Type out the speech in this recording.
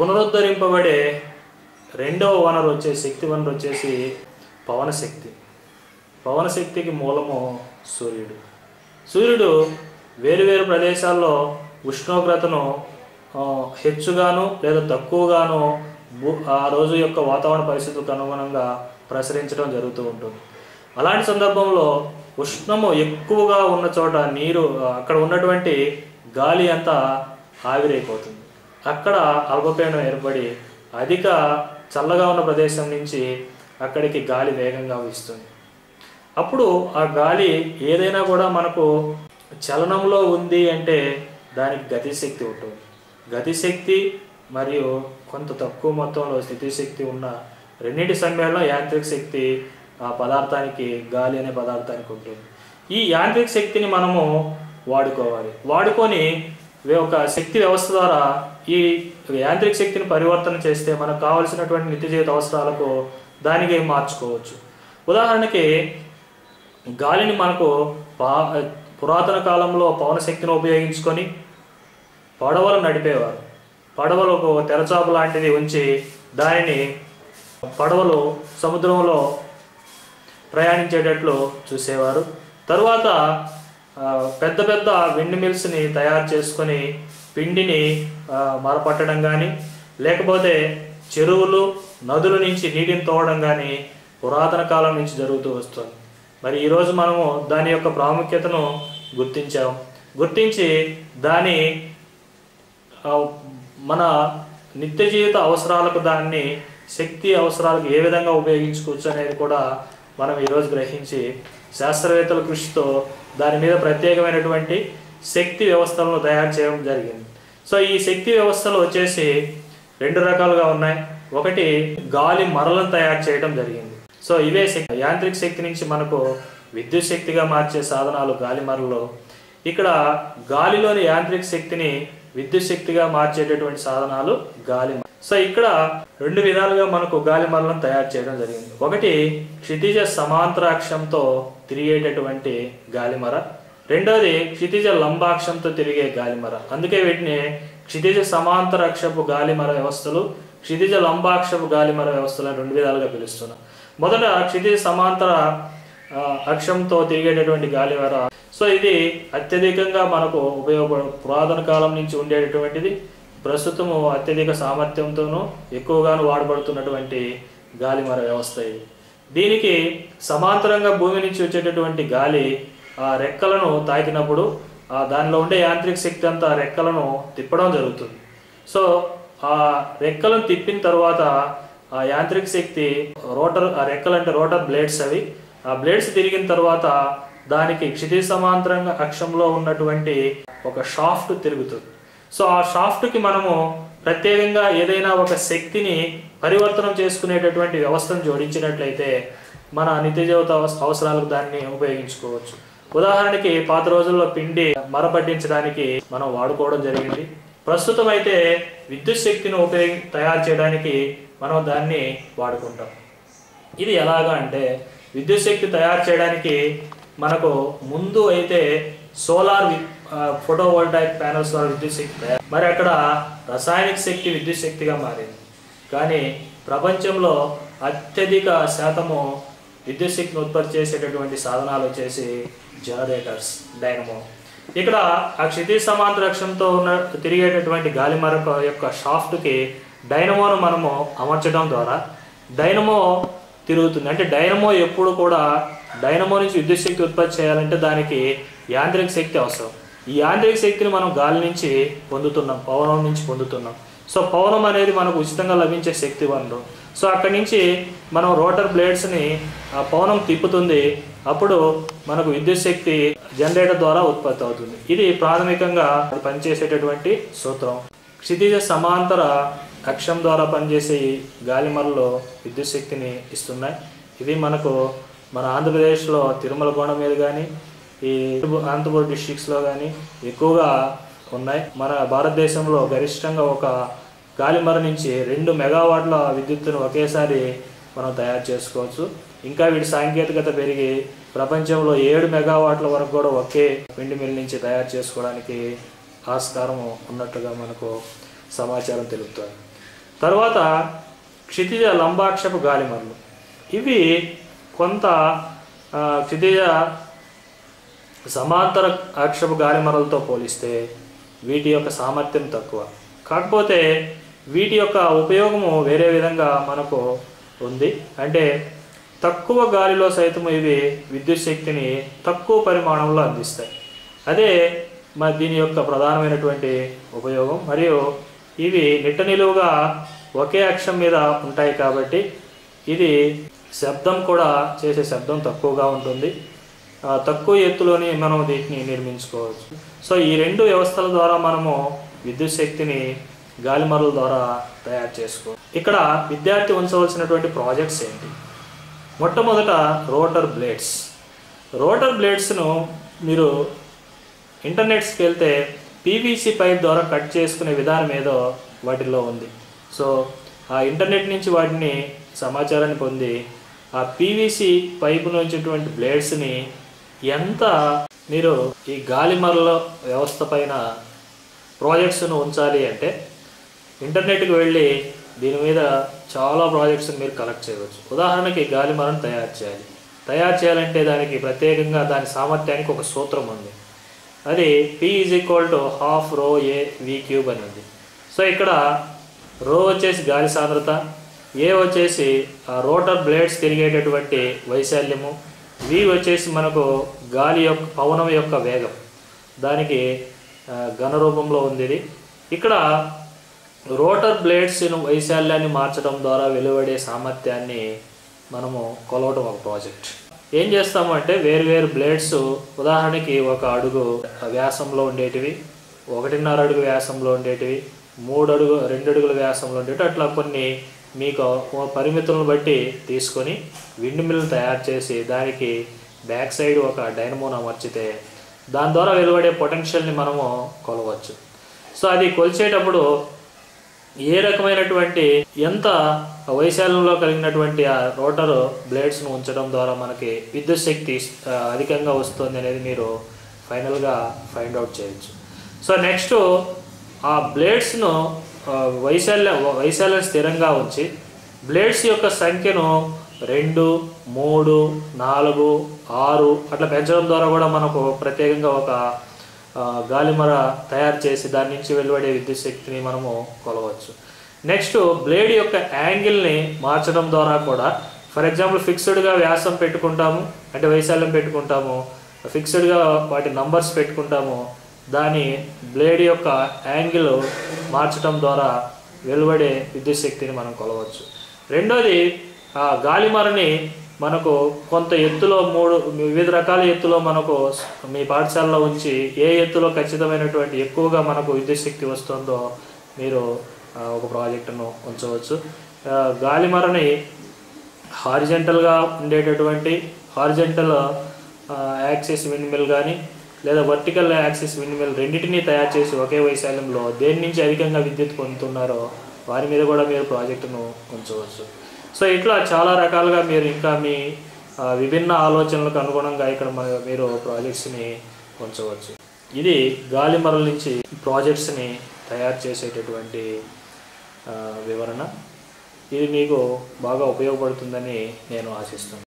పునరుద్ధరింపబడే రెండవ వనరు వచ్చే శక్తి వనరు వచ్చేసి పవన శక్తి పవన శక్తికి మూలము సూర్యుడు సూర్యుడు వేరువేరు ప్రదేశాల్లో ఉష్ణోగ్రతను ఆ, హెచ్చుగాను లేదా తక్కువగాను భూ ఆ రోజు యొక్క వాతావరణ పరిస్థితులకు అనుగుణంగా ప్రసరించడం జరుగుతూ ఉంటుంది అలాంటి సందర్భంలో ఉష్ణము ఎక్కువగా ఉన్న చోట నీరు ఆ, అక్కడ ఉన్నటువంటి గాలి అంతా ఆవిరైపోతుంది అక్కడ అల్పపీడనం ఏర్పడి అధిక చల్లగా ఉన్న ప్రదేశం నుంచి అక్కడికి గాలి వేగంగా వీస్తుంది అప్పుడు ఆ గాలి ఏదైనా కూడా మనకు చలనంలో ఉంది అంటే దానికి గతిశక్తి ఉంటుంది గతిశక్తి మరియు కొంత తక్కువ మొత్తంలో స్థితిశక్తి ఉన్న రెండింటి సమ్మేళనం యాంత్రిక శక్తి ఆ పదార్థానికి గాలి అనే పదార్థానికి ఉంటుంది ఈ యాంత్రిక శక్తిని మనము వాడుకోవాలి వాడుకొని వే- ఒక శక్తి వ్యవస్థ ద్వారా ఈ యాంత్రిక శక్తిని పరివర్తన చేస్తే మనకు కావలసినటువంటి నిత్య జీవిత అవసరాలకు దానికి మార్చుకోవచ్చు ఉదాహరణకి గాలిని మనకు పా పురాతన కాలంలో పవన శక్తిని ఉపయోగించుకొని పడవలు నడిపేవారు పడవలకు తెరచాపు లాంటిది ఉంచి దానిని పడవలు సముద్రంలో ప్రయాణించేటట్లు చూసేవారు తరువాత ఆ, పెద్ద పెద్ద విండ్ మిల్స్ని తయారు చేసుకొని పిండిని ఆ, మరపట్టడం కానీ లేకపోతే చెరువులు నదుల నుంచి నీటిని తోవడం కానీ పురాతన కాలం నుంచి జరుగుతూ వస్తుంది మరి ఈరోజు మనము దాని యొక్క ప్రాముఖ్యతను గుర్తించాం గుర్తించి దాని ఆ, మన నిత్య జీవిత అవసరాలకు దాన్ని శక్తి అవసరాలకు ఏ విధంగా ఉపయోగించుకోవచ్చు అనేది కూడా మనం ఈరోజు గ్రహించి శాస్త్రవేత్తల కృషితో దాని మీద ప్రత్యేకమైనటువంటి శక్తి వ్యవస్థలను తయారు చేయడం జరిగింది సో ఈ శక్తి వ్యవస్థలు వచ్చేసి రెండు రకాలుగా ఉన్నాయి ఒకటి గాలి మరలను తయారు చేయడం జరిగింది సో ఇవే శక్తి యాంత్రిక శక్తి నుంచి మనకు విద్యుత్ శక్తిగా మార్చే సాధనాలు గాలి మరలు ఇక్కడ గాలిలోని యాంత్రిక శక్తిని విద్యుత్ శక్తిగా మార్చేటటువంటి సాధనాలు గాలి మర. సో ఇక్కడ రెండు విధాలుగా మనకు గాలి మరలను తయారు చేయడం జరిగింది ఒకటి క్షితిజ సమాంతరాక్షంతో తిరిగేటటువంటి గాలిమర రెండోది క్షితిజ లంబాక్షంతో తిరిగే గాలిమర అందుకే వీటిని క్షితిజ సమాంతరాక్షపు గాలిమర వ్యవస్థలు క్షితిజ లంబాక్షపు గాలిమర వ్యవస్థలు అని రెండు విధాలుగా పిలుస్తున్నాం మొదట క్షితిజ సమాంతర ఆ, అక్షంతో తిరిగేటటువంటి గాలిమర సో ఇది అత్యధికంగా మనకు ఉపయోగపడ పురాతన కాలం నుంచి ఉండేటటువంటిది ప్రస్తుతము అత్యధిక సామర్థ్యంతోనూ ఎక్కువగాను వాడబడుతున్నటువంటి గాలిమర వ్యవస్థ ఇది దీనికి సమాంతరంగా భూమి నుంచి వచ్చేటటువంటి గాలి ఆ రెక్కలను తాకినప్పుడు ఆ దానిలో ఉండే యాంత్రిక శక్తి అంతా ఆ రెక్కలను తిప్పడం జరుగుతుంది సో ఆ రెక్కలను తిప్పిన తర్వాత ఆ యాంత్రిక శక్తి రోటర్ ఆ రెక్కలు అంటే రోటర్ బ్లేడ్స్ అవి ఆ బ్లేడ్స్ తిరిగిన తర్వాత దానికి క్షితిజ సమాంతరంగా అక్షంలో ఉన్నటువంటి ఒక షాఫ్ట్ తిరుగుతుంది సో ఆ షాఫ్ట్కి మనము ప్రత్యేకంగా ఏదైనా ఒక శక్తిని పరివర్తనం చేసుకునేటటువంటి వ్యవస్థను జోడించినట్లయితే మన నిత్య జీవిత అవస- అవసరాలకు దాన్ని ఉపయోగించుకోవచ్చు ఉదాహరణకి పాత రోజుల్లో పిండి మరపట్టించడానికి మనం వాడుకోవడం జరిగింది ప్రస్తుతం అయితే విద్యుత్ శక్తిని ఉపయోగి తయారు చేయడానికి మనం దాన్ని వాడుకుంటాం ఇది ఎలాగా అంటే విద్యుత్ శక్తి తయారు చేయడానికి మనకు ముందు అయితే సోలార్ ఫోటోవోల్టాయిక్ ప్యానల్స్ ద్వారా విద్యుత్ శక్తి తయారు మరి అక్కడ రసాయనిక శక్తి విద్యుత్ శక్తిగా మారింది కానీ ప్రపంచంలో అత్యధిక శాతము విద్యుత్ శక్తిని ఉత్పత్తి చేసేటటువంటి సాధనాలు వచ్చేసి జనరేటర్స్ డైనమో ఇక్కడ ఆ క్షితిజ సమాంతర అక్షంతో ఉన్న తిరిగేటటువంటి గాలి మరొక యొక్క షాఫ్ట్కి డైనమోను మనము అమర్చడం ద్వారా డైనమో తిరుగుతుంది అంటే డైనమో ఎప్పుడు కూడా డైనమో నుంచి విద్యుత్ శక్తి ఉత్పత్తి చేయాలంటే దానికి యాంత్రిక శక్తి అవసరం ఈ యాంత్రిక శక్తిని మనం గాలి నుంచి పొందుతున్నాం పవనం నుంచి పొందుతున్నాం సో పవనం అనేది మనకు ఉచితంగా లభించే శక్తి వనరు సో అక్కడి నుంచి మనం రోటర్ బ్లేడ్స్ని ఆ పవనం తిప్పుతుంది అప్పుడు మనకు విద్యుత్ శక్తి జనరేటర్ ద్వారా ఉత్పత్తి అవుతుంది ఇది ప్రాథమికంగా పనిచేసేటటువంటి సూత్రం క్షితిజ సమాంతర అక్షం ద్వారా పనిచేసే ఈ గాలిమరలు విద్యుత్ శక్తిని ఇస్తున్నాయి ఇవి మనకు మన ఆంధ్రప్రదేశ్లో తిరుమల కొండ మీద కానీ ఈ అనంతపురం డిస్ట్రిక్ట్స్లో కానీ ఎక్కువగా ఉన్నాయి మన భారతదేశంలో గరిష్టంగా ఒక గాలిమర నుంచి రెండు మెగావాట్ల విద్యుత్తును ఒకేసారి మనం తయారు చేసుకోవచ్చు ఇంకా వీటి సాంకేతికత పెరిగి ప్రపంచంలో ఏడు మెగావాట్ల వరకు కూడా ఒకే పిండి మిల్ నుంచి తయారు చేసుకోవడానికి ఆస్కారం ఉన్నట్టుగా మనకు సమాచారం తెలుపుతుంది తర్వాత క్షితిజ లంబాక్షపు గాలిమరలు ఇవి కొంత ఆ, క్షితిజ సమాంతర అక్షపు గాలిమరలతో పోలిస్తే వీటి యొక్క సామర్థ్యం తక్కువ కాకపోతే వీటి యొక్క ఉపయోగము వేరే విధంగా మనకు ఉంది అంటే తక్కువ గాలిలో సైతం ఇవి విద్యుత్ శక్తిని తక్కువ పరిమాణంలో అందిస్తాయి అదే మరి దీని యొక్క ప్రధానమైనటువంటి ఉపయోగం మరియు ఇవి నిట్ట నిలువుగా ఒకే అక్షం మీద ఉంటాయి కాబట్టి ఇది శబ్దం కూడా చేసే శబ్దం తక్కువగా ఉంటుంది ఆ, తక్కువ ఎత్తులోని మనం వీటిని నిర్మించుకోవచ్చు సో ఈ రెండు వ్యవస్థల ద్వారా మనము విద్యుత్ శక్తిని గాలిమరల ద్వారా తయారు చేసుకో ఇక్కడ విద్యార్థి ఉంచవలసినటువంటి ప్రాజెక్ట్స్ ఏంటి మొట్టమొదట రోటర్ బ్లేడ్స్ రోటర్ బ్లేడ్స్ను మీరు ఇంటర్నెట్స్కి వెళ్తే పీవీసీ పైప్ ద్వారా కట్ చేసుకునే విధానం ఏదో వాటిల్లో ఉంది సో ఆ ఇంటర్నెట్ నుంచి వాటిని సమాచారాన్ని పొంది ఆ పీవీసీ పైపు నుంచిటువంటి బ్లేడ్స్ని ఎంత మీరు ఈ గాలిమరల వ్యవస్థ పైన ప్రాజెక్ట్స్ను ఉంచాలి అంటే ఇంటర్నెట్కి వెళ్ళి దీని మీద చాలా ప్రాజెక్ట్స్ని మీరు కలెక్ట్ చేయవచ్చు ఉదాహరణకి గాలిమరం తయారు చేయాలి తయారు చేయాలంటే దానికి ప్రత్యేకంగా దాని సామర్థ్యానికి ఒక సూత్రం ఉంది అది P is equal to half rho A we cube అని ఉంది సో ఇక్కడ రో వచ్చేసి గాలి సాంద్రత ఏ వచ్చేసి ఆ రోటర్ బ్లేడ్స్ తిరిగేటటువంటి వైశాల్యము వి వచ్చేసి మనకు గాలి యొక్క పవనం యొక్క వేగం దానికి ఆ, ఘన రూపంలో ఉంది ఇది ఇక్కడ రోటర్ బ్లేడ్స్ వైశాల్యాన్ని మార్చడం ద్వారా వెలువడే సామర్థ్యాన్ని మనము కొలవడం ఒక ప్రాజెక్ట్ ఏం చేస్తాము అంటే వేరు వేరు బ్లేడ్స్ ఉదాహరణకి ఒక అడుగు వ్యాసంలో ఉండేటివి ఒకటిన్నర అడుగు వ్యాసంలో ఉండేటివి మూడు అడుగు రెండు అడుగుల వ్యాసంలో ఉండేవి అట్లా కొన్ని మీకు ఓ పరిమితులను బట్టి తీసుకొని విండ్ మిల్ తయారు చేసి దానికి బ్యాక్ సైడ్ ఒక డైనమోన్ అమర్చితే దాని ద్వారా వెలువడే పొటెన్షియల్ని మనము కొలవచ్చు సో అది కొలిచేటప్పుడు ఏ రకమైనటువంటి ఎంత వైశాల్యంలో కలిగినటువంటి ఆ రోటర్ బ్లేడ్స్ను ఉంచడం ద్వారా మనకి విద్యుత్ శక్తి ఆ, అధికంగా వస్తుంది అనేది మీరు ఫైనల్గా ఫైండ్ అవుట్ చేయొచ్చు సో నెక్స్ట్ ఆ బ్లేడ్స్ను ఆ, వైశాల్య వైశాల్యం స్థిరంగా ఉంచి బ్లేడ్స్ యొక్క సంఖ్యను రెండు మూడు నాలుగు ఆరు అట్లా పెంచడం ద్వారా కూడా మనకు ప్రత్యేకంగా ఒక ఆ, గాలిమర తయారు చేసి దాని నుంచి వెలువడే విద్యుత్ శక్తిని మనము కొలవచ్చు నెక్స్ట్ బ్లేడ్ యొక్క యాంగిల్ని మార్చడం ద్వారా కూడా ఫర్ ఎగ్జాంపుల్ ఫిక్స్డ్గా వ్యాసం పెట్టుకుంటాము అంటే వైశాల్యం పెట్టుకుంటాము ఫిక్స్డ్గా వాటి నంబర్స్ పెట్టుకుంటాము దాని బ్లేడ్ యొక్క యాంగిల్ మార్చడం ద్వారా వెలువడే విద్యుత్ శక్తిని మనం కొలవచ్చు రెండోది ఆ గాలిమరని మనకు కొంత ఎత్తులో మూడు వివిధ రకాల ఎత్తులో మనకు మీ పాఠశాలలో ఉంచి ఏ ఎత్తులో ఖచ్చితమైనటువంటి ఎక్కువగా మనకు విద్యుత్ శక్తి వస్తుందో మీరు ఆ, ఒక ప్రాజెక్టును ఉంచవచ్చు ఆ, గాలిమరని హారిజెంటల్గా ఉండేటటువంటి హారిజెంటల్ యాక్సిస్ విండ్ మిల్ కానీ లేదా వర్టికల్ యాక్సిస్ విండ్ మిల్ రెండింటినీ తయారు చేసి ఒకే వైశాల్యంలో దేని నుంచి అధికంగా విద్యుత్ పొందుతున్నారో వారి మీద కూడా మీరు ప్రాజెక్టును ఉంచవచ్చు సో ఇట్లా చాలా రకాలుగా మీరు ఇంకా మీ ఆ, విభిన్న ఆలోచనలకు అనుగుణంగా ఇక్కడ మన- మీరు ప్రాజెక్ట్స్ని ఉంచవచ్చు ఇది గాలిమరల నుంచి ప్రాజెక్ట్స్ని తయారు చేసేటటువంటి ఆ, వివరణ ఇది మీకు బాగా ఉపయోగపడుతుందని నేను ఆశిస్తున్నాను